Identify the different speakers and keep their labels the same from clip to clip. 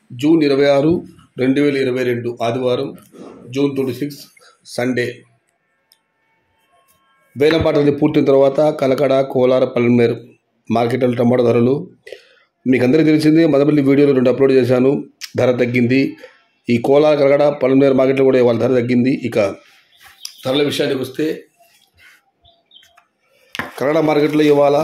Speaker 1: June ఇరవై ఆరు రెండు వేల ఇరవై రెండు ఆదివారం జూన్ ట్వంటీ సిక్స్ సండే వేలంపాటలు పూర్తయిన తర్వాత కలకడ కోలార పల్మేర్ మార్కెట్లో టమాటా ధరలు మీకు అందరికీ తెలిసింది మొదటి వీడియోలు రెండు అప్లోడ్ చేశాను ధర తగ్గింది ఈ కోలార కలకడ పల్మేర్ మార్కెట్లో కూడా వాళ్ళ ధర తగ్గింది ఇక ధరల విషయానికి వస్తే కన్నడ మార్కెట్లో ఇవాళ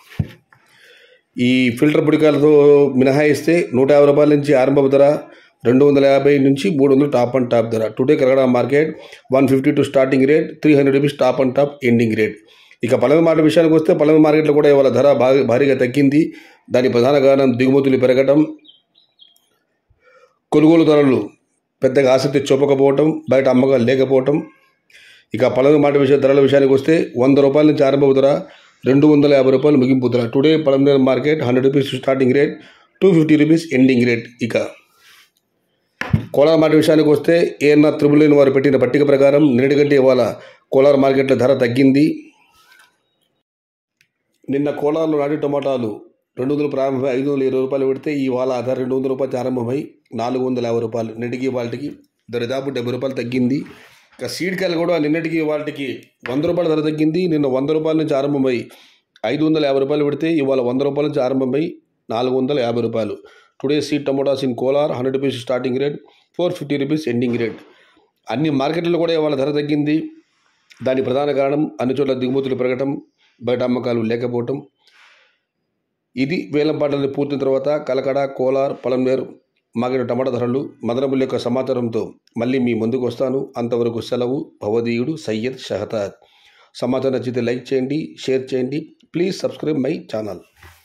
Speaker 1: ఈ ఫిల్టర్ పొడికాయలతో మినహాయిస్తే నూట యాభై రూపాయల నుంచి ఆరంభ ధర రెండు వందల యాభై నుంచి మూడు వందలు టాప్ అండ్ టాప్ ధర today Kannada market one fifty two starting rate three hundred rupees top and top ending rate ఇక పలవ మార్కెట్ విషయానికి వస్తే పలవ మార్కెట్లో కూడా ఇవాళ ధర భారీ భారీగా తగ్గింది దాని ప్రధాన కారణం దిగుమతులు పెరగటం కొనుగోలు ధరలు పెద్దగా ఆసక్తి చూపకపోవటం బయట అమ్మకాలు లేకపోవటం ఇక పలవ మాట విషయ ధరల విషయానికి వస్తే వంద రూపాయల నుంచి ఆరంభ ధర రెండు వందల యాభై రూపాయలు ముగింపు ధర today Palamaner market hundred rupees starting rate two fifty rupees ending rate ఇక కోలార్ మార్కెట్ విషయానికి వస్తే ఏఎన్ఆర్ త్రిబుల్ వారు పెట్టిన పట్టిక ప్రకారం నిన్నటి కంటే ఇవాళ కోలార్ మార్కెట్లో ధర తగ్గింది నిన్న కోలార్లో నాటి టమాటాలు రెండు వందలు ప్రారంభమై ఐదు వందల ఇరవై రూపాయలు పెడితే ఇవాళ ఆ ధర రెండు వందల రూపాయలు ప్రారంభమై నాలుగు వందల యాభై రూపాయలు నిన్నటికి వాళ్ళకి దరిదాపు డెబ్బై రూపాయలు తగ్గింది ఇక సీడ్ కాయలు కూడా నిన్నటికి వాళ్ళకి వంద రూపాయల ధర తగ్గింది నిన్న వంద రూపాయల నుంచి ఆరంభమై ఐదు వందల యాభై రూపాయలు పెడితే ఇవాళ వంద రూపాయల నుంచి ఆరంభమై నాలుగు వందల యాభై రూపాయలు today seed tomatoes in Kolar hundred rupees starting rate four fifty rupees ending rate అన్ని మార్కెట్లలో కూడా ఇవాళ ధర తగ్గింది దాని ప్రధాన కారణం అన్ని చోట్ల దిగుమతులు పెరగటం బయట అమ్మకాలు లేకపోవటం ఇది వేలంపాటలు పూర్తయిన తర్వాత కలకడ కోలార్ పలంనేరు మాగిన టమాటా ధరలు మదనబుల్ యొక్క సమాచారంతో మళ్ళీ మీ ముందుకు వస్తాను అంతవరకు సెలవు భవదీయుడు సయ్యద్ షహతాద్ సమాచారం నచ్చితే లైక్ చేయండి షేర్ చేయండి ప్లీజ్ సబ్స్క్రైబ్ మై ఛానల్